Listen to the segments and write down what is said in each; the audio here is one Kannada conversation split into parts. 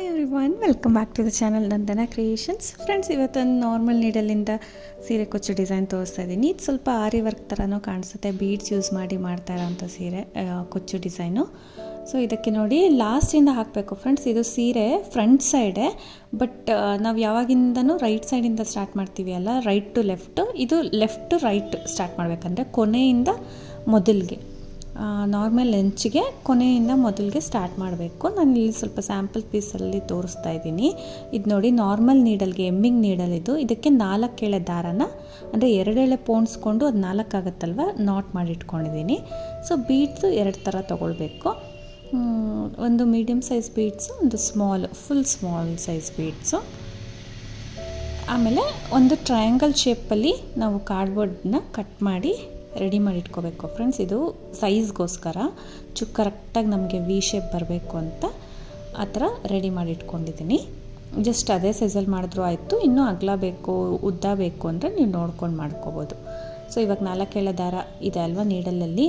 every everyone welcome back to the channel Nandana creations friends ಇವತ್ತೊಂದು ನಾರ್ಮಲ್ ನೀಡಲಿಂದ ಸೀರೆ ಕೊಚ್ಚು ಡಿಸೈನ್ ತೋರಿಸ್ತಾ ಇದ್ದೀನಿ ಇದು ಸ್ವಲ್ಪ ಆರಿ ವರ್ಕ್ ಥರನೂ ಕಾಣಿಸುತ್ತೆ ಬೀಡ್ಸ್ ಯೂಸ್ ಮಾಡಿ ಮಾಡ್ತಾ ಇರೋಂಥ ಸೀರೆ ಆ, ಕೊಚ್ಚು ಡಿಸೈನು ಸೊ ಇದಕ್ಕೆ ನೋಡಿ ಲಾಸ್ಟಿಂದ ಹಾಕಬೇಕು ಫ್ರೆಂಡ್ಸ್ ಇದು ಸೀರೆ ಫ್ರಂಟ್ ಸೈಡೆ ಬಟ್ ನಾವು ಯಾವಾಗಿಂದನೂ ರೈಟ್ ಸೈಡಿಂದ ಸ್ಟಾರ್ಟ್ ಮಾಡ್ತೀವಿ ಅಲ್ಲ ರೈಟ್ ಟು ಲೆಫ್ಟ್ ಇದು ಲೆಫ್ಟ್ ಟು ರೈಟ್ ಸ್ಟಾರ್ಟ್ ಮಾಡಬೇಕಂದ್ರೆ ಕೊನೆಯಿಂದ ಮೊದಲಿಗೆ ನಾರ್ಮಲ್ ಲೆಂಚಿಗೆ ಕೊನೆಯಿಂದ ಮೊದಲಿಗೆ ಸ್ಟಾರ್ಟ್ ಮಾಡಬೇಕು ನಾನು ಇಲ್ಲಿ ಸ್ವಲ್ಪ ಸ್ಯಾಂಪಲ್ ಪೀಸಲ್ಲಿ ತೋರಿಸ್ತಾ ಇದ್ದೀನಿ ಇದು ನೋಡಿ ನಾರ್ಮಲ್ ನೀಡಲ್ಗೆ ಎಮ್ಮಿಂಗ್ ನೀಡಲ್ ಇದು ಇದಕ್ಕೆ ನಾಲ್ಕು ಎಳೆ ದಾರನ ಅಂದರೆ ಎರಡೆಳೆ ಪೋಣಿಸ್ಕೊಂಡು ಅದು ನಾಲ್ಕು ಆಗುತ್ತಲ್ವ ನಾಟ್ ಮಾಡಿ ಇಟ್ಕೊಂಡಿದ್ದೀನಿ ಸೊ ಬೀಡ್ಸು ಎರಡು ಥರ ತೊಗೊಳ್ಬೇಕು ಮ್, ಒಂದು ಮೀಡಿಯಮ್ ಸೈಜ್ ಬೀಡ್ಸು ಒಂದು small full small size beads ಆಮೇಲೆ ಒಂದು ಟ್ರಯಾಂಗಲ್ ಶೇಪಲ್ಲಿ ನಾವು ಕಾರ್ಡ್ಬೋರ್ಡ್ನ ಕಟ್ ಮಾಡಿ ರೆಡಿ ಮಾಡಿ ಇಟ್ಕೋಬೇಕು ಫ್ರೆಂಡ್ಸ್ ಇದು ಸೈಜ್ಗೋಸ್ಕರ ಚುಕ್ ಕರೆಕ್ಟಾಗಿ ನಮಗೆ ವಿ ಶೇಪ್ ಬರಬೇಕು ಅಂತ ಆ ಥರ ರೆಡಿ ಮಾಡಿ ಇಟ್ಕೊಂಡಿದ್ದೀನಿ ಜಸ್ಟ್ ಅದೇ ಸೈಜಲ್ಲಿ ಮಾಡಿದ್ರೂ ಆಯಿತು ಇನ್ನೂ ಅಗಲ ಬೇಕು ಉದ್ದ ಬೇಕು ಅಂದರೆ ನೀವು ನೋಡ್ಕೊಂಡು ಮಾಡ್ಕೋಬೋದು ಸೊ ಇವಾಗ ನಾಲ್ಕೇಳೆ ದಾರ ಇದೆ ಅಲ್ವಾ ನೀಡಲಲ್ಲಿ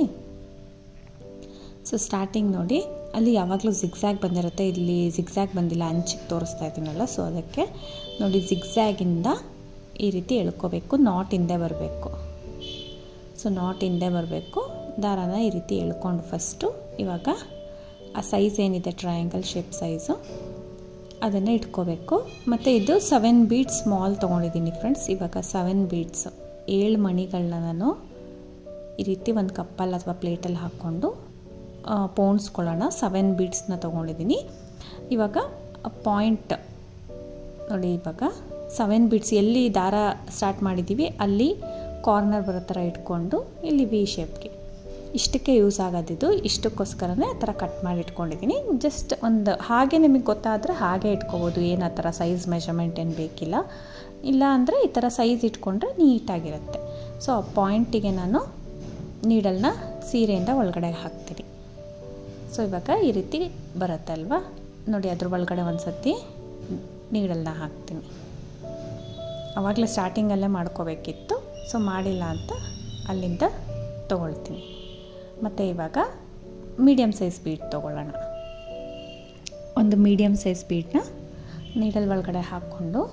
ಸೊ ಸ್ಟಾರ್ಟಿಂಗ್ ನೋಡಿ ಅಲ್ಲಿ ಯಾವಾಗಲೂ ಜಿಗ್ಝ್ಯಾಗ್ ಬಂದಿರುತ್ತೆ ಇಲ್ಲಿ ಜಿಗ್ಝ್ಯಾಗ್ ಬಂದಿಲ್ಲ ಅಂಚಿಗೆ ತೋರಿಸ್ತಾ ಇದ್ದೀನಲ್ಲ ಸೊ ಅದಕ್ಕೆ ನೋಡಿ ಜಿಗ್ಝ್ಯಾಗಿಂದ ಈ ರೀತಿ ಎಳ್ಕೋಬೇಕು ನಾಟ್ ಹಿಂದೆ ಬರಬೇಕು ಸೊ ನಾಟ್ ಹಿಂದೆ ಬರಬೇಕು ದಾರಾನ ಈ ರೀತಿ ಎಳ್ಕೊಂಡು ಫಸ್ಟು ಇವಾಗ ಆ ಸೈಜ್ ಏನಿದೆ ಟ್ರಯಾಂಗಲ್ ಶೇಪ್ ಸೈಜು ಅದನ್ನು ಇಟ್ಕೋಬೇಕು ಮತ್ತು ಇದು ಸೆವೆನ್ ಬೀಡ್ಸ್ ಸ್ಮಾಲ್ ತೊಗೊಂಡಿದ್ದೀನಿ ಫ್ರೆಂಡ್ಸ್ ಇವಾಗ ಸೆವೆನ್ ಬೀಡ್ಸ್ ಏಳು ಮಣಿಗಳನ್ನ ನಾನು ಈ ರೀತಿ ಒಂದು ಕಪ್ಪಲ್ಲಿ ಅಥವಾ ಪ್ಲೇಟಲ್ಲಿ ಹಾಕ್ಕೊಂಡು ಪೋಣಿಸ್ಕೊಳ್ಳೋಣ ಸೆವೆನ್ ಬೀಡ್ಸ್ನ ತೊಗೊಂಡಿದ್ದೀನಿ ಇವಾಗ ಪಾಯಿಂಟ್ ನೋಡಿ ಇವಾಗ ಸೆವೆನ್ ಬೀಡ್ಸ್ ಎಲ್ಲಿ ದಾರ ಸ್ಟಾರ್ಟ್ ಮಾಡಿದ್ದೀವಿ ಅಲ್ಲಿ ಕಾರ್ನರ್ ಬರೋ ಥರ ಇಟ್ಕೊಂಡು ಇಲ್ಲಿ ವಿ ಶೇಪ್ಗೆ ಇಷ್ಟಕ್ಕೆ ಯೂಸ್ ಆಗೋದಿದ್ದು ಇಷ್ಟಕ್ಕೋಸ್ಕರನೇ ಆ ಥರ ಕಟ್ ಮಾಡಿ ಇಟ್ಕೊಂಡಿದ್ದೀನಿ ಜಸ್ಟ್ ಒಂದು ಹಾಗೆ ನಿಮಗೆ ಗೊತ್ತಾದರೆ ಹಾಗೆ ಇಟ್ಕೋಬೋದು ಏನು ಆ ಥರ ಸೈಜ್ ಮೆಷರ್ಮೆಂಟ್ ಏನು ಬೇಕಿಲ್ಲ ಇಲ್ಲ ಅಂದರೆ ಈ ಥರ ಸೈಜ್ ಇಟ್ಕೊಂಡ್ರೆ ನೀಟಾಗಿರುತ್ತೆ ಸೊ ಆ ಪಾಯಿಂಟಿಗೆ ನಾನು ನೀಡಲ್ನ ಸೀರೆಯಿಂದ ಒಳಗಡೆ ಹಾಕ್ತೀನಿ ಸೊ ಇವಾಗ ಈ ರೀತಿ ಬರುತ್ತಲ್ವ ನೋಡಿ ಅದ್ರ ಒಳಗಡೆ ಒಂದು ಸತಿ ನೀಡಲ್ನ ಹಾಕ್ತೀನಿ ಆವಾಗಲೇ ಸ್ಟಾರ್ಟಿಂಗಲ್ಲೇ ಮಾಡ್ಕೋಬೇಕಿತ್ತು ಸೊ ಮಾಡಿಲ್ಲ ಅಂತ ಅಲ್ಲಿಂದ ತೊಗೊಳ್ತೀನಿ ಮತ್ತು ಇವಾಗ ಮೀಡಿಯಮ್ ಸೈಜ್ ಬೀಡ್ ತೊಗೊಳ್ಳೋಣ ಒಂದು ಮೀಡಿಯಮ್ ಸೈಜ್ ಬೀಡನ್ನ ನೀಡಲ್ ಒಳಗಡೆ ಹಾಕ್ಕೊಂಡು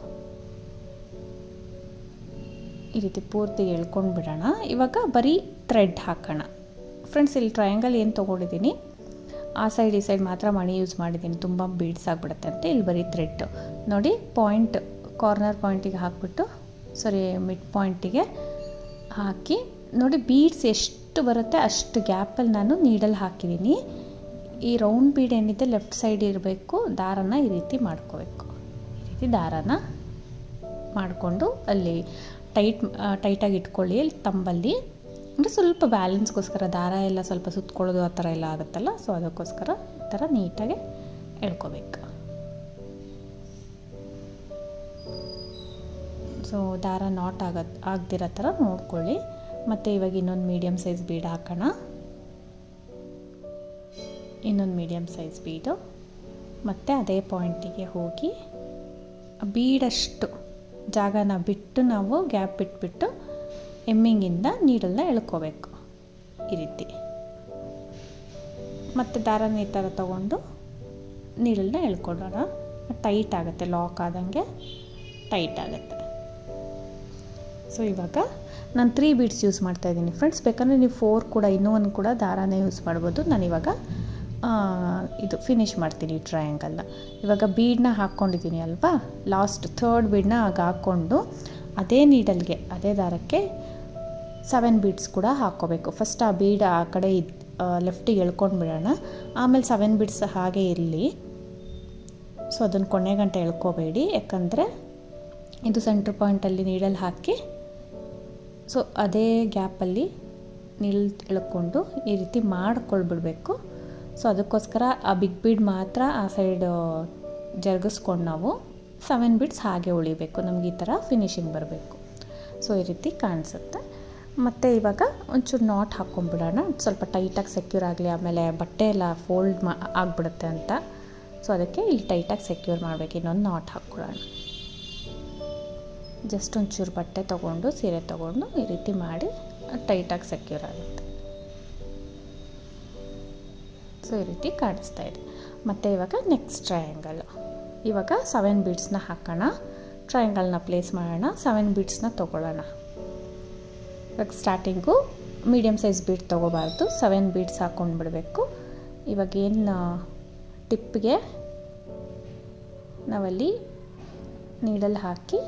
ಈ ರೀತಿ ಪೂರ್ತಿ ಎಳ್ಕೊಂಡು ಬಿಡೋಣ ಇವಾಗ ಬರೀ ಥ್ರೆಡ್ ಹಾಕೋಣ ಫ್ರೆಂಡ್ಸ್ ಇಲ್ಲಿ ಟ್ರಯಾಂಗಲ್ ಏನು ತೊಗೊಂಡಿದ್ದೀನಿ ಆ ಸೈಡ್ ಈ ಸೈಡ್ ಮಾತ್ರ ಮಣಿ ಯೂಸ್ ಮಾಡಿದ್ದೀನಿ ತುಂಬ ಬೀಡ್ಸ್ ಆಗಿಬಿಡುತ್ತೆ ಅಂತ ಇಲ್ಲಿ ಬರೀ ಥ್ರೆಡ್ ನೋಡಿ ಪಾಯಿಂಟ್ ಕಾರ್ನರ್ ಪಾಯಿಂಟಿಗೆ ಹಾಕ್ಬಿಟ್ಟು ಸಾರಿ ಮಿಡ್ ಪಾಯಿಂಟಿಗೆ ಹಾಕಿ ನೋಡಿ ಬೀಡ್ಸ್ ಎಷ್ಟು ಬರುತ್ತೆ ಅಷ್ಟು ಗ್ಯಾಪಲ್ಲಿ ನಾನು ನೀಡಲ್ ಹಾಕಿದ್ದೀನಿ ಈ ರೌಂಡ್ ಬೀಡ್ ಏನಿದೆ ಲೆಫ್ಟ್ ಸೈಡ್ ಇರಬೇಕು ದಾರನ ಈ ರೀತಿ ಮಾಡ್ಕೋಬೇಕು ಈ ರೀತಿ ದಾರನ ಮಾಡಿಕೊಂಡು ಅಲ್ಲಿ ಟೈಟ್ ಟೈಟಾಗಿ ಇಟ್ಕೊಳ್ಳಿ ಅಲ್ಲಿ ತಂಬಲ್ಲಿ ಅಂದರೆ ಸ್ವಲ್ಪ ಬ್ಯಾಲೆನ್ಸ್ಗೋಸ್ಕರ ದಾರ ಎಲ್ಲ ಸ್ವಲ್ಪ ಸುತ್ಕೊಳ್ಳೋದು ಆ ಥರ ಎಲ್ಲ ಆಗುತ್ತಲ್ಲ ಸೊ ಅದಕ್ಕೋಸ್ಕರ ಈ ಥರ ನೀಟಾಗಿ ಎಳ್ಕೊಬೇಕು ಸೊ ದಾರ ನಾಟ್ ಆಗ ಆಗದಿರೋ ಥರ ನೋಡ್ಕೊಳ್ಳಿ ಮತ್ತು ಇವಾಗ ಇನ್ನೊಂದು ಮೀಡಿಯಮ್ ಸೈಜ್ ಬೀಡ್ ಹಾಕೋಣ ಇನ್ನೊಂದು ಮೀಡಿಯಮ್ ಸೈಜ್ ಬೀಡು ಮತ್ತು ಅದೇ ಪಾಯಿಂಟಿಗೆ ಹೋಗಿ ಬೀಡಷ್ಟು ಜಾಗನ ಬಿಟ್ಟು ನಾವು ಗ್ಯಾಪ್ ಬಿಟ್ಬಿಟ್ಟು ಎಮ್ಮಿಂಗಿಂದ ನೀಡಲ್ನ ಎಳ್ಕೋಬೇಕು ಈ ರೀತಿ ಮತ್ತು ದಾರನ ಈ ಥರ ತೊಗೊಂಡು ನೀಡಲ್ನ ಎಳ್ಕೊಡೋಣ ಟೈಟ್ ಆಗುತ್ತೆ ಲಾಕ್ ಆದಂಗೆ ಟೈಟ್ ಆಗುತ್ತೆ ಸೊ ಇವಾಗ ನಾನು ತ್ರೀ ಬೀಡ್ಸ್ ಯೂಸ್ ಮಾಡ್ತಾ ಇದ್ದೀನಿ ಫ್ರೆಂಡ್ಸ್ ಬೇಕಂದರೆ ನೀವು ಫೋರ್ ಕೂಡ ಇನ್ನೂ ಒಂದು ಕೂಡ ದಾರಾನೇ ಯೂಸ್ ಮಾಡ್ಬೋದು ನಾನಿವಾಗ ಆ, ಇದು ಫಿನಿಶ್ ಮಾಡ್ತೀನಿ ಈ ಟ್ರಯಾಂಗಲ್ನ ಇವಾಗ ಬೀಡನ್ನ ಹಾಕ್ಕೊಂಡಿದ್ದೀನಿ ಅಲ್ವಾ ಲಾಸ್ಟ್ ಥರ್ಡ್ ಬೀಡನ್ನ ಆಗ ಹಾಕ್ಕೊಂಡು ಅದೇ ನೀಡಲ್ಗೆ ಅದೇ ದಾರಕ್ಕೆ ಸೆವೆನ್ ಬೀಡ್ಸ್ ಕೂಡ ಹಾಕ್ಕೋಬೇಕು ಫಸ್ಟ್ ಆ ಬೀಡ್ ಆ ಕಡೆ ಇದ್ ಲೆಫ್ಟಿಗೆ ಎಳ್ಕೊಂಡು ಬಿಡೋಣ ಆಮೇಲೆ ಸೆವೆನ್ ಬೀಡ್ಸ್ ಹಾಗೆ ಇರಲಿ ಸೊ ಅದನ್ನು ಕೊನೆ ಗಂಟೆ ಎಳ್ಕೋಬೇಡಿ ಯಾಕಂದರೆ ಇದು ಸೆಂಟ್ರ್ ಪಾಯಿಂಟಲ್ಲಿ ನೀಡಲ್ ಹಾಕಿ ಸೊ ಅದೇ ಗ್ಯಾಪಲ್ಲಿ ನೀಲ್ ಎಳ್ಕೊಂಡು ಈ ರೀತಿ ಮಾಡ್ಕೊಳ್ಬಿಡ್ಬೇಕು ಸೊ ಅದಕ್ಕೋಸ್ಕರ ಆ ಬಿಗ್ ಬೀಡ್ ಮಾತ್ರ ಆ ಸೈಡ್ ಜರುಗಿಸ್ಕೊಂಡು ನಾವು ಸೆವೆನ್ ಬೀಡ್ಸ್ ಹಾಗೆ ಉಳಿಬೇಕು ನಮ್ಗೆ ಈ ಥರ ಫಿನಿಶಿಂಗ್ ಬರಬೇಕು ಸೊ ಈ ರೀತಿ ಕಾಣಿಸುತ್ತೆ ಮತ್ತು ಇವಾಗ ಒಂಚೂರು ನಾಟ್ ಹಾಕ್ಕೊಂಬಿಡೋಣ ಸ್ವಲ್ಪ ಟೈಟಾಗಿ ಸೆಕ್ಯೂರ್ ಆಗಲಿ ಆಮೇಲೆ ಬಟ್ಟೆ ಎಲ್ಲ ಫೋಲ್ಡ್ ಮಾ ಆಗಿಬಿಡುತ್ತೆ ಅಂತ ಸೊ ಅದಕ್ಕೆ ಇಲ್ಲಿ ಟೈಟಾಗಿ ಸೆಕ್ಯೂರ್ ಮಾಡಬೇಕು ಇನ್ನೊಂದು ನಾಟ್ ಹಾಕ್ಕೊಳ್ಳೋಣ ಜಸ್ಟ್ ಒಂಚೂರು ಬಟ್ಟೆ ತೊಗೊಂಡು ಸೀರೆ ತೊಗೊಂಡು ಈ ರೀತಿ ಮಾಡಿ ಟೈಟಾಗಿ ಸೆಕ್ಯೂರ್ ಆಗುತ್ತೆ ಸೊ ಈ ರೀತಿ ಕಾಣಿಸ್ತಾ ಇದೆ ಮತ್ತು ಇವಾಗ ನೆಕ್ಸ್ಟ್ ಟ್ರಯಾಂಗಲ್ ಇವಾಗ ಸೆವೆನ್ ಬೀಡ್ಸ್ನ ಹಾಕೋಣ ಟ್ರಯಾಂಗಲ್ನ ಪ್ಲೇಸ್ ಮಾಡೋಣ ಸೆವೆನ್ ಬೀಡ್ಸ್ನ ತೊಗೊಳ್ಳೋಣ ಇವಾಗ ಸ್ಟಾರ್ಟಿಂಗು ಮೀಡಿಯಮ್ ಸೈಜ್ ಬೀಡ್ ತೊಗೋಬಾರ್ದು ಸೆವೆನ್ ಬೀಡ್ಸ್ ಹಾಕ್ಕೊಂಡು ಬಿಡಬೇಕು ಇವಾಗ ಏನು ಟಿಪ್ಗೆ ನಾವಲ್ಲಿ ನೀಡಲ್ ಹಾಕಿ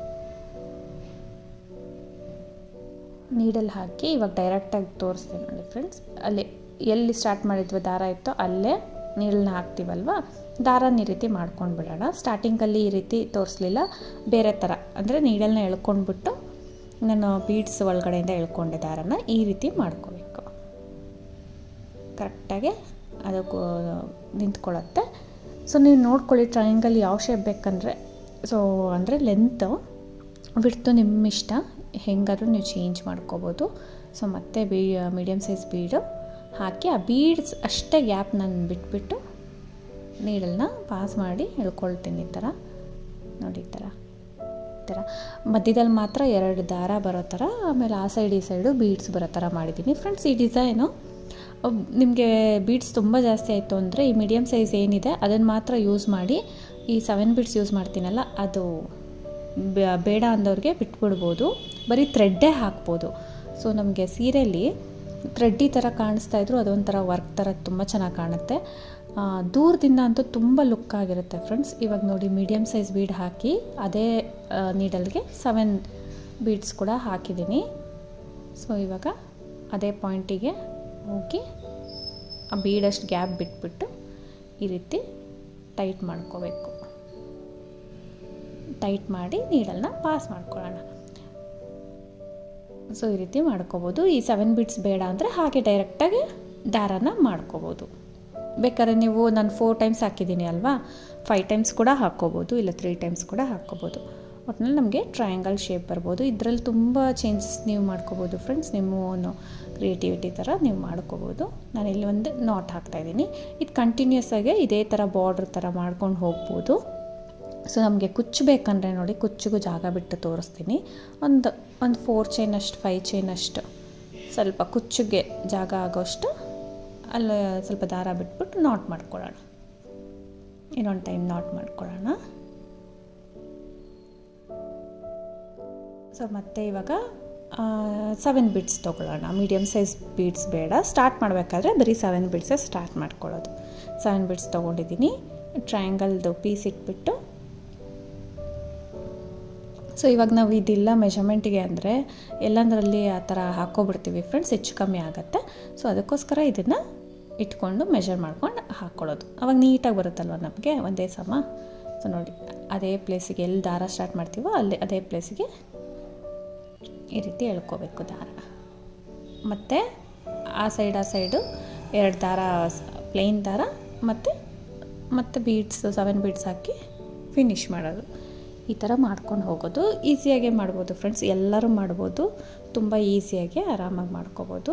ನೀಡಲ್ ಹಾಕಿ ಇವಾಗ ಡೈರೆಕ್ಟಾಗಿ ತೋರಿಸ್ತೀನಿ ನೋಡಿ ಫ್ರೆಂಡ್ಸ್ ಅಲ್ಲಿ ಎಲ್ಲಿ ಸ್ಟಾರ್ಟ್ ಮಾಡಿದ್ವಿ ದಾರ ಇತ್ತೋ ಅಲ್ಲೇ ನೀಡಲ್ನ ಹಾಕ್ತೀವಲ್ವ ದಾರನ ಈ ರೀತಿ ಮಾಡ್ಕೊಂಡು ಬಿಡೋಣ ಸ್ಟಾರ್ಟಿಂಗಲ್ಲಿ ಈ ರೀತಿ ತೋರಿಸ್ಲಿಲ್ಲ ಬೇರೆ ಥರ ಅಂದರೆ ನೀಡಲ್ನ ಎಳ್ಕೊಂಡ್ಬಿಟ್ಟು ನಾನು ಬೀಡ್ಸ್ ಒಳಗಡೆಯಿಂದ ಎಳ್ಕೊಂಡೆ ದಾರನ ಈ ರೀತಿ ಮಾಡ್ಕೋಬೇಕು ಕರೆಕ್ಟಾಗಿ ಅದು ನಿಂತ್ಕೊಳ್ಳುತ್ತೆ ಸೊ ನೀವು ನೋಡ್ಕೊಳ್ಳಿ ಟ್ರಯಾಂಗಲ್ ಯಾವ ಶೇಪ್ ಬೇಕಂದರೆ ಸೊ ಅಂದರೆ ಲೆಂತು ಬಿಡ್ತು ನಿಮ್ಮ ಇಷ್ಟ ಹೆಂಗಾದ್ರೂ ನೀವು ಚೇಂಜ್ ಮಾಡ್ಕೋಬೋದು ಸೊ ಮತ್ತೆ ಬೀ ಮೀಡಿಯಮ್ ಸೈಜ್ ಬೀಡು ಹಾಕಿ ಆ ಬೀಡ್ಸ್ ಅಷ್ಟೇ ಗ್ಯಾಪ್ ನಾನು ಬಿಟ್ಬಿಟ್ಟು ನೀಡಲ್ನ ಪಾಸ್ ಮಾಡಿ ಎಳ್ಕೊಳ್ತೀನಿ ಈ ಥರ ನೋಡಿ ಈ ಥರ ಈ ಥರ ಮಧ್ಯದಲ್ಲಿ ಮಾತ್ರ ಎರಡು ದಾರ ಬರೋ ಥರ ಆಮೇಲೆ ಆ ಸೈಡ್ ಈ ಸೈಡು ಬೀಡ್ಸ್ ಬರೋ ಥರ ಮಾಡಿದ್ದೀನಿ ಫ್ರೆಂಡ್ಸ್ ಈ ಡಿಸೈನು ನಿಮಗೆ ಬೀಡ್ಸ್ ತುಂಬ ಜಾಸ್ತಿ ಆಯಿತು ಅಂದರೆ ಈ ಮೀಡಿಯಮ್ ಸೈಜ್ ಏನಿದೆ ಅದನ್ನು ಮಾತ್ರ ಯೂಸ್ ಮಾಡಿ ಈ ಸೆವೆನ್ ಬೀಡ್ಸ್ ಯೂಸ್ ಮಾಡ್ತೀನಲ್ಲ ಅದು ಬೇಡ ಅಂದವ್ರಿಗೆ ಬಿಟ್ಬಿಡ್ಬೋದು ಬರೀ ಥ್ರೆಡ್ಡೇ ಹಾಕ್ಬೋದು ಸೊ ನಮಗೆ ಸೀರೆಯಲ್ಲಿ ಥ್ರೆಡ್ಡಿ ಥರ ಕಾಣಿಸ್ತಾ ಇದ್ರು ಅದೊಂಥರ ವರ್ಕ್ ಥರ ತುಂಬ ಚೆನ್ನಾಗಿ ಕಾಣುತ್ತೆ ದೂರದಿಂದ ಅಂತೂ ತುಂಬ ಲುಕ್ ಆಗಿರುತ್ತೆ ಫ್ರೆಂಡ್ಸ್ ಇವಾಗ ನೋಡಿ ಮೀಡಿಯಮ್ ಸೈಜ್ ಬೀಡ್ ಹಾಕಿ ಅದೇ ನೀಡಲ್ಗೆ ಸೆವೆನ್ ಬೀಡ್ಸ್ ಕೂಡ ಹಾಕಿದ್ದೀನಿ ಸೊ ಇವಾಗ ಅದೇ ಪಾಯಿಂಟಿಗೆ ಹೋಗಿ ಆ ಬೀಡಷ್ಟು ಗ್ಯಾಪ್ ಬಿಟ್ಬಿಟ್ಟು ಈ ರೀತಿ ಟೈಟ್ ಮಾಡ್ಕೋಬೇಕು ಟೈಟ್ ಮಾಡಿ ನೀಡಲ್ನ ಪಾಸ್ ಮಾಡ್ಕೊಳ್ಳೋಣ ಸೊ ಈ ರೀತಿ ಮಾಡ್ಕೋಬೋದು ಈ ಸೆವೆನ್ ಬಿಟ್ಸ್ ಬೇಡ ಅಂದರೆ ಹಾಗೆ ಡೈರೆಕ್ಟಾಗಿ ದಾರನ ಮಾಡ್ಕೋಬೋದು ಬೇಕಾದ್ರೆ ನೀವು ನಾನು ಫೋರ್ ಟೈಮ್ಸ್ ಹಾಕಿದ್ದೀನಿ ಅಲ್ವಾ ಫೈವ್ ಟೈಮ್ಸ್ ಕೂಡ ಹಾಕ್ಕೋಬೋದು ಇಲ್ಲ ತ್ರೀ ಟೈಮ್ಸ್ ಕೂಡ ಹಾಕ್ಕೋಬೋದು ಒಟ್ಟಿನಲ್ಲಿ ನಮಗೆ ಟ್ರಯಾಂಗಲ್ ಶೇಪ್ ಬರ್ಬೋದು ಇದರಲ್ಲಿ ತುಂಬ ಚೇಂಜಸ್ ನೀವು ಮಾಡ್ಕೋಬೋದು ಫ್ರೆಂಡ್ಸ್ ನಿಮ್ಮ ಕ್ರಿಯೇಟಿವಿಟಿ ಥರ ನೀವು ಮಾಡ್ಕೋಬೋದು ನಾನು ಇಲ್ಲಿ ಒಂದು ನಾಟ್ ಹಾಕ್ತಾಯಿದ್ದೀನಿ ಇದು ಕಂಟಿನ್ಯೂಸ್ ಆಗಿ ಇದೇ ಥರ ಬಾರ್ಡ್ರ್ ಥರ ಮಾಡ್ಕೊಂಡು ಹೋಗ್ಬೋದು ಸೊ ನಮಗೆ ಕುಚ್ಚು ಬೇಕಂದರೆ ನೋಡಿ ಕುಚ್ಚಿಗೂ ಜಾಗ ಬಿಟ್ಟು ತೋರಿಸ್ತೀನಿ ಒಂದು ಒಂದು ಫೋರ್ ಚೈನ್ ಅಷ್ಟು ಫೈವ್ ಚೈನ್ ಅಷ್ಟು ಸ್ವಲ್ಪ ಕುಚ್ಚಿಗೆ ಜಾಗ ಆಗೋಷ್ಟು ಅಲ್ಲಿ ಸ್ವಲ್ಪ ದಾರ ಬಿಟ್ಬಿಟ್ಟು ನಾಟ್ ಮಾಡ್ಕೊಳ್ಳೋಣ ಇನ್ನೊಂದು ಟೈಮ್ ನಾಟ್ ಮಾಡ್ಕೊಳ್ಳೋಣ ಸೊ ಮತ್ತೆ ಇವಾಗ ಸೆವೆನ್ ಬೀಡ್ಸ್ ತೊಗೊಳ್ಳೋಣ ಮೀಡಿಯಮ್ ಸೈಜ್ ಬೀಡ್ಸ್ ಬೇಡ ಸ್ಟಾರ್ಟ್ ಮಾಡಬೇಕಾದ್ರೆ ಬರೀ ಸೆವೆನ್ ಬೀಡ್ಸೇ ಸ್ಟಾರ್ಟ್ ಮಾಡ್ಕೊಳ್ಳೋದು ಸೆವೆನ್ ಬೀಡ್ಸ್ ತೊಗೊಂಡಿದ್ದೀನಿ ಟ್ರಯಾಂಗಲ್ದು ಪೀಸ್ ಇಟ್ಬಿಟ್ಟು ಸೊ ಇವಾಗ ನಾವು ಇದಿಲ್ಲ ಮೆಷರ್ಮೆಂಟಿಗೆ ಅಂದರೆ ಎಲ್ಲಂದರಲ್ಲಿ ಆ ಥರ ಹಾಕ್ಕೊಬಿಡ್ತೀವಿ ಫ್ರೆಂಡ್ಸ್ ಹೆಚ್ಚು ಕಮ್ಮಿ ಆಗುತ್ತೆ ಸೊ ಅದಕ್ಕೋಸ್ಕರ ಇದನ್ನು ಇಟ್ಕೊಂಡು ಮೆಷರ್ ಮಾಡ್ಕೊಂಡು ಹಾಕ್ಕೊಳ್ಳೋದು ಅವಾಗ ನೀಟಾಗಿ ಬರುತ್ತಲ್ವ ನಮಗೆ ಒಂದೇ ಸಮ ಸೊ ನೋಡಿ ಅದೇ ಪ್ಲೇಸಿಗೆ ಎಲ್ಲಿ ದಾರ ಸ್ಟಾರ್ಟ್ ಮಾಡ್ತೀವೋ ಅಲ್ಲಿ ಅದೇ ಪ್ಲೇಸಿಗೆ ಈ ರೀತಿ ಎಳ್ಕೋಬೇಕು ದಾರ ಮತ್ತು ಆ ಸೈಡ್ ಆ ಸೈಡು ಎರಡು ದಾರ ಪ್ಲೇನ್ ದಾರ ಮತ್ತು ಮತ್ತು ಬೀಡ್ಸ್ ಸೆವೆನ್ ಬೀಡ್ಸ್ ಹಾಕಿ ಫಿನಿಷ್ ಮಾಡೋದು ಈ ಥರ ಮಾಡ್ಕೊಂಡು ಹೋಗೋದು ಈಸಿಯಾಗೆ ಮಾಡ್ಬೋದು ಫ್ರೆಂಡ್ಸ್ ಎಲ್ಲರೂ ಮಾಡ್ಬೋದು ತುಂಬ ಈಸಿಯಾಗಿ ಆರಾಮಾಗಿ ಮಾಡ್ಕೋಬೋದು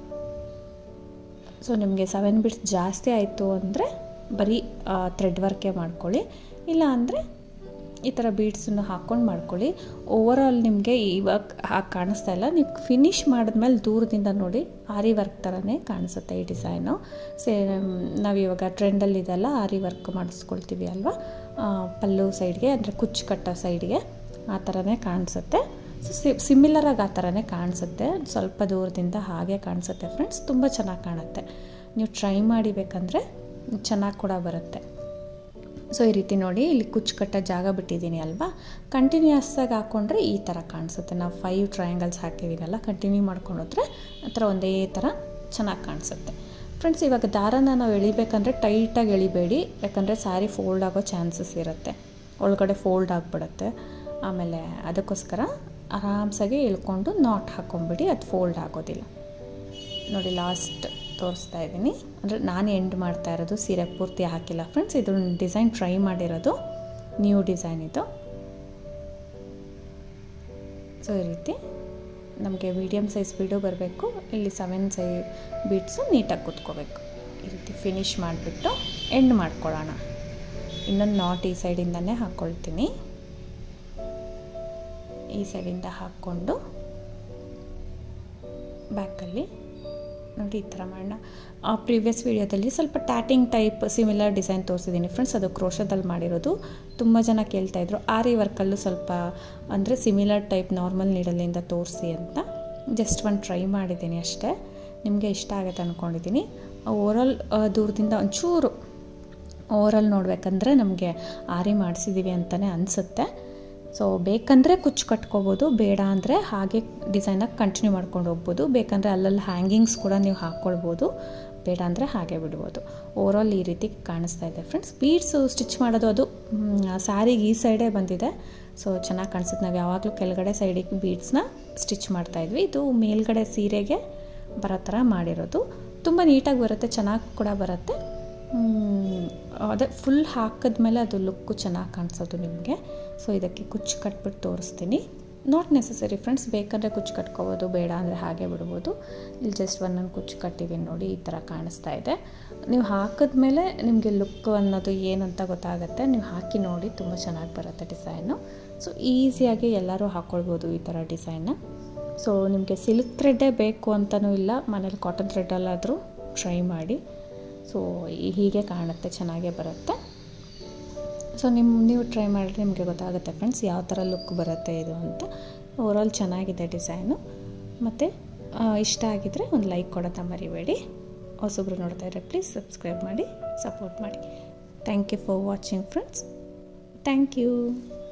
ಸೊ ನಿಮಗೆ ಸೆವೆನ್ ಬಿಟ್ಸ್ ಜಾಸ್ತಿ ಆಯಿತು ಅಂದರೆ ಬರೀ ಥ್ರೆಡ್ ವರ್ಕೇ ಮಾಡ್ಕೊಳ್ಳಿ ಇಲ್ಲ ಅಂದರೆ ಈ ಥರ ಬೀಡ್ಸನ್ನು ಹಾಕ್ಕೊಂಡು ಮಾಡ್ಕೊಳ್ಳಿ ಓವರಾಲ್ ನಿಮಗೆ ಇವಾಗ ಹಾಗೆ ಕಾಣಿಸ್ತಾ ಇಲ್ಲ ನೀವು ಫಿನಿಷ್ ಮಾಡಿದ್ಮೇಲೆ ದೂರದಿಂದ ನೋಡಿ ಆರಿ ವರ್ಕ್ ಥರನೇ ಕಾಣಿಸುತ್ತೆ ಈ ಡಿಸೈನು ಸೇ ನಾವಿವಾಗ ಟ್ರೆಂಡಲ್ಲಿದೆಲ್ಲ ಆರಿ ವರ್ಕ್ ಮಾಡಿಸ್ಕೊಳ್ತೀವಿ ಅಲ್ವಾ ಪಲ್ಲು ಸೈಡ್ಗೆ ಅಂದರೆ ಕುಚ್ಚು ಕಟ್ಟೋ ಸೈಡ್ಗೆ ಆ ಥರನೇ ಕಾಣಿಸುತ್ತೆ ಸೊ ಸಿ ಸಿಮಿಲರಾಗಿ ಆ ಥರನೇ ಕಾಣಿಸುತ್ತೆ ಸ್ವಲ್ಪ ದೂರದಿಂದ ಹಾಗೆ ಕಾಣಿಸುತ್ತೆ ಫ್ರೆಂಡ್ಸ್ ತುಂಬ ಚೆನ್ನಾಗಿ ಕಾಣುತ್ತೆ ನೀವು ಟ್ರೈ ಮಾಡಿಬೇಕಂದ್ರೆ ಚೆನ್ನಾಗಿ ಕೂಡ ಬರುತ್ತೆ ಸೊ ಈ ರೀತಿ ನೋಡಿ ಇಲ್ಲಿ ಕುಚ್ಚು ಕಟ್ಟೋ ಜಾಗ ಬಿಟ್ಟಿದ್ದೀನಿ ಅಲ್ವಾ ಕಂಟಿನ್ಯೂಸ್ ಆಗಿ ಹಾಕ್ಕೊಂಡ್ರೆ ಈ ಥರ ಕಾಣಿಸುತ್ತೆ ನಾವು ಫೈವ್ ಟ್ರಯಾಂಗಲ್ಸ್ ಹಾಕಿದ್ದೀನಲ್ಲ ಕಂಟಿನ್ಯೂ ಮಾಡ್ಕೊಂಡು ಹೋದ್ರೆ ಆ ಥರ ಒಂದೇ ಥರ ಚೆನ್ನಾಗಿ ಕಾಣಿಸುತ್ತೆ ಫ್ರೆಂಡ್ಸ್ ಇವಾಗ ದಾರನ ನಾವು ಎಳಿಬೇಕಂದ್ರೆ ಟೈಟಾಗಿ ಎಳಿಬೇಡಿ ಯಾಕಂದರೆ ಸ್ಯಾರಿ ಫೋಲ್ಡ್ ಆಗೋ ಚಾನ್ಸಸ್ ಇರುತ್ತೆ ಒಳಗಡೆ ಫೋಲ್ಡ್ ಆಗಿಬಿಡುತ್ತೆ ಆಮೇಲೆ ಅದಕ್ಕೋಸ್ಕರ ಆರಾಮ್ಸಾಗಿ ಇಳ್ಕೊಂಡು ನಾಟ್ ಹಾಕ್ಕೊಂಬಿಡಿ ಅದು ಫೋಲ್ಡ್ ಆಗೋದಿಲ್ಲ ನೋಡಿ ಲಾಸ್ಟ್ ತೋರಿಸ್ತಾ ಇದ್ದೀನಿ ಅಂದರೆ ನಾನು ಎಂಡ್ ಮಾಡ್ತಾ ಇರೋದು ಸೀರೆ ಪೂರ್ತಿ ಹಾಕಿಲ್ಲ ಫ್ರೆಂಡ್ಸ್ ಇದು ಡಿಸೈನ್ ಟ್ರೈ ಮಾಡಿರೋದು ನ್ಯೂ ಡಿಸೈನ್ ಇದು ಸೊ ಈ ರೀತಿ ನಮಗೆ ಮೀಡಿಯಮ್ ಸೈಜ್ ಬೀಡು ಬರಬೇಕು ಇಲ್ಲಿ ಸೆವೆನ್ ಸೈ ಬೀಡ್ಸು ನೀಟಾಗಿ ಕುತ್ಕೋಬೇಕು ಈ ರೀತಿ ಫಿನಿಷ್ ಮಾಡಿಬಿಟ್ಟು ಎಂಡ್ ಮಾಡ್ಕೊಳ್ಳೋಣ ಇನ್ನೊಂದು ನಾಟ್ ಈ ಸೈಡಿಂದನೇ ಹಾಕ್ಕೊಳ್ತೀನಿ ಈ ಸೈಡಿಂದ ಹಾಕ್ಕೊಂಡು ಬ್ಯಾಕಲ್ಲಿ ನೋಡಿ ಈ ಥರ ಮಾಡೋಣ ಆ ಪ್ರೀವಿಯಸ್ ವೀಡಿಯೋದಲ್ಲಿ ಸ್ವಲ್ಪ ಟ್ಯಾಟಿಂಗ್ ಟೈಪ್ ಸಿಮಿಲರ್ ಡಿಸೈನ್ ತೋರಿಸಿದ್ದೀನಿ ಫ್ರೆಂಡ್ಸ್ ಅದು ಕ್ರೋಶದಲ್ಲಿ ಮಾಡಿರೋದು ತುಂಬ ಜನ ಕೇಳ್ತಾಯಿದ್ರು ಆರಿ ವರ್ಕಲ್ಲೂ ಸ್ವಲ್ಪ ಅಂದರೆ ಸಿಮಿಲರ್ ಟೈಪ್ ನಾರ್ಮಲ್ ನೀಡಲಿಂದ ತೋರಿಸಿ ಅಂತ ಜಸ್ಟ್ ಒಂದು ಟ್ರೈ ಮಾಡಿದ್ದೀನಿ ಅಷ್ಟೇ ನಿಮಗೆ ಇಷ್ಟ ಆಗುತ್ತೆ ಅಂದ್ಕೊಂಡಿದ್ದೀನಿ ಓವರಾಲ್ ದೂರದಿಂದ ಒಂಚೂರು ಓವರಾಲ್ ನೋಡಬೇಕಂದ್ರೆ ನಮಗೆ ಆರಿ ಮಾಡಿಸಿದ್ದೀವಿ ಅಂತಲೇ ಅನಿಸುತ್ತೆ ಸೊ ಬೇಕಂದರೆ ಕುಚ್ಚು ಕಟ್ಕೋಬೋದು ಬೇಡ ಅಂದರೆ ಹಾಗೆ ಡಿಸೈನಾಗಿ ಕಂಟಿನ್ಯೂ ಮಾಡ್ಕೊಂಡು ಹೋಗ್ಬೋದು ಬೇಕಂದರೆ ಅಲ್ಲಲ್ಲಿ ಹ್ಯಾಂಗಿಂಗ್ಸ್ ಕೂಡ ನೀವು ಹಾಕ್ಕೊಳ್ಬೋದು ಬೇಡ ಅಂದರೆ ಹಾಗೆ ಬಿಡ್ಬೋದು ಓವರಾಲ್ ಈ ರೀತಿ ಕಾಣಿಸ್ತಾ ಇದೆ ಫ್ರೆಂಡ್ಸ್ ಬೀಡ್ಸು ಸ್ಟಿಚ್ ಮಾಡೋದು ಅದು ಸ್ಯಾರಿಗೆ ಈ ಸೈಡೇ ಬಂದಿದೆ ಸೊ ಚೆನ್ನಾಗಿ ಕಾಣಿಸುತ್ತೆ ನಾವು ಯಾವಾಗಲೂ ಕೆಳಗಡೆ ಸೈಡಿಗೆ ಬೀಡ್ಸ್ನ ಸ್ಟಿಚ್ ಮಾಡ್ತಾಯಿದ್ವಿ ಇದು ಮೇಲ್ಗಡೆ ಸೀರೆಗೆ ಬರೋ ಥರ ಮಾಡಿರೋದು ತುಂಬ ನೀಟಾಗಿ ಬರುತ್ತೆ ಚೆನ್ನಾಗಿ ಕೂಡ ಬರುತ್ತೆ ಅದೇ ಫುಲ್ ಹಾಕಿದ್ಮೇಲೆ ಅದು ಲುಕ್ಕು ಚೆನ್ನಾಗಿ ಕಾಣಿಸೋದು ನಿಮಗೆ ಸೊ ಇದಕ್ಕೆ ಕುಚ್ಚು ಕಟ್ಬಿಟ್ಟು ತೋರಿಸ್ತೀನಿ ನಾಟ್ ನೆಸಸರಿ ಫ್ರೆಂಡ್ಸ್ ಬೇಕಂದರೆ ಕುಚ್ಚು ಕಟ್ಕೋಬೋದು ಬೇಡ ಅಂದರೆ ಹಾಗೆ ಬಿಡ್ಬೋದು ಇಲ್ಲಿ ಜಸ್ಟ್ ಒಂದೊಂದು ಕುಚ್ಚು ಕಟ್ಟಿದ್ದೀನಿ ನೋಡಿ ಈ ಥರ ಕಾಣಿಸ್ತಾ ಇದೆ ನೀವು ಹಾಕಿದ್ಮೇಲೆ ನಿಮಗೆ ಲುಕ್ ಅನ್ನೋದು ಏನಂತ ಗೊತ್ತಾಗುತ್ತೆ ನೀವು ಹಾಕಿ ನೋಡಿ ತುಂಬ ಚೆನ್ನಾಗಿ ಬರುತ್ತೆ ಡಿಸೈನು ಸೊ ಈಸಿಯಾಗಿ ಎಲ್ಲರೂ ಹಾಕ್ಕೊಳ್ಬೋದು ಈ ಥರ ಡಿಸೈನ್ನ ಸೊ ನಿಮಗೆ ಸಿಲ್ಕ್ ಥ್ರೆಡ್ಡೇ ಬೇಕು ಅಂತಲೂ ಇಲ್ಲ ಮನೇಲಿ ಕಾಟನ್ ಥ್ರೆಡ್ಡಲ್ಲಾದರೂ ಟ್ರೈ ಮಾಡಿ ಸೊ ಹೀಗೆ ಕಾಣುತ್ತೆ ಚೆನ್ನಾಗೇ ಬರುತ್ತೆ ಸೊ ನಿಮ್ಮ ನೀವು ಟ್ರೈ ಮಾಡಿದ್ರೆ ನಿಮಗೆ ಗೊತ್ತಾಗುತ್ತೆ ಫ್ರೆಂಡ್ಸ್ ಯಾವ ಥರ ಲುಕ್ ಬರುತ್ತೆ ಇದು ಅಂತ ಓವರಾಲ್ ಚೆನ್ನಾಗಿದೆ ಡಿಸೈನು ಮತ್ತು ಇಷ್ಟ ಆಗಿದ್ದರೆ ಒಂದು ಲೈಕ್ ಕೊಡೋದ ಮರಿಬೇಡಿ ಹೊಸಬ್ರು ನೋಡ್ತಾ ಇದ್ರೆ ಪ್ಲೀಸ್ ಸಬ್ಸ್ಕ್ರೈಬ್ ಮಾಡಿ ಸಪೋರ್ಟ್ ಮಾಡಿ thank you for watching friends thank you